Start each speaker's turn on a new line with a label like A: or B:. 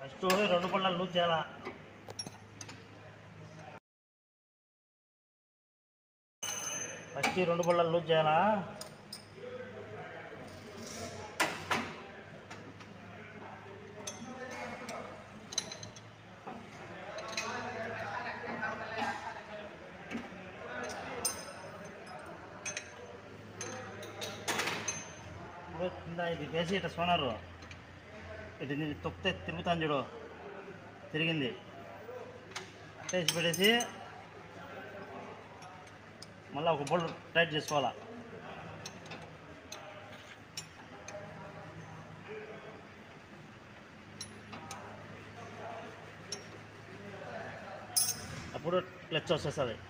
A: first రెండు పళ్ళ loose చేయాలా ఫస్ట్ ఈ రెండు పళ్ళ లూజ్ చేయాలా ఇప్పుడు కింద ఇది వేసి ఇట్లా సోనారు ఇది నేను తొక్కితే తిరుగుతాను చూడు తిరిగింది అట్టేసి పెట్టేసి మళ్ళీ ఒక బోల్డ్ టైట్ చేసుకోవాలా అప్పుడు క్లచ్ వచ్చేస్తుంది